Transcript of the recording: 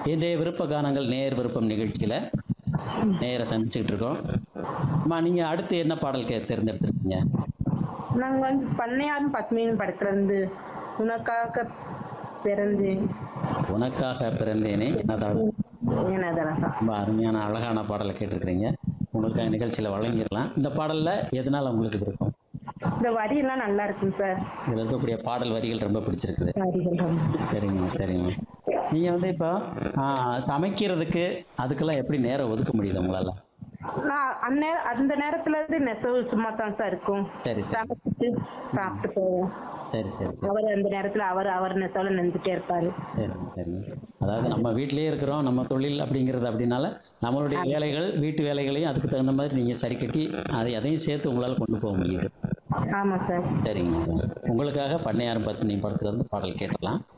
இன்றைய விருப்ப கானங்கள் நேர் விருப்பம் நிகழ்ச்சியில் நேர சந்திச்சுக்கிட்டு இருக்கோம் அம்மா நீங்கள் அடுத்து என்ன பாடல் கே தேர்ந்தெடுத்திருக்கீங்க நாங்க வந்து பண்ணையாரும் பத்மினியும் படத்துல இருந்து உனக்காக பிறந்தேன் உனக்காக பிறந்தேனே அதாவது எனதழகா ரொம்ப அருமையான அழகான பாடலை கேட்டிருக்கிறீங்க உங்களுக்காக நிகழ்ச்சியில் வழங்கிடலாம் இந்த பாடலில் எதனால் உங்களுக்கு விருப்பம் இந்த வரி எல்லாம் நல்லா இருக்குங்க சார் இதில் இருக்கக்கூடிய பாடல் வரிகள் ரொம்ப பிடிச்சிருக்குது வரிகள் ரொம்ப சரிங்க சரிங்க நீங்கள் வந்து இப்போ ஆ, சமைக்கிறதுக்கு அதுக்கெல்லாம் எப்படி நேரம் ஒதுக்க முடியுது உங்களால் நான் அந்நேர அந்த நேரத்துல இருந்து நெசவு சும்மா தான் சார் இருக்கும் சரி சரி சமைச்சிட்டு சாப்பிட்டு போவோம் சரி சரி அவர் அந்த நேரத்துல அவர் அவர் நெசவுல நெஞ்சுட்டே இருப்பாரு சரிங்க சரிங்க அதாவது நம்ம வீட்டிலேயே இருக்கிறோம் நம்ம தொழில் அப்படிங்கிறது அப்படின்னால நம்மளுடைய வேலைகள் வீட்டு வேலைகளையும் அதுக்கு தகுந்த மாதிரி நீங்கள் சரி கட்டி அதை அதையும் சேர்த்து உங்களால் கொண்டு போக முடியுது ஆமா சார் சரிங்க உங்களுக்காக பண்ணையாரும் பத்தினி படத்துல இருந்து பாடல் கேட்டலாம்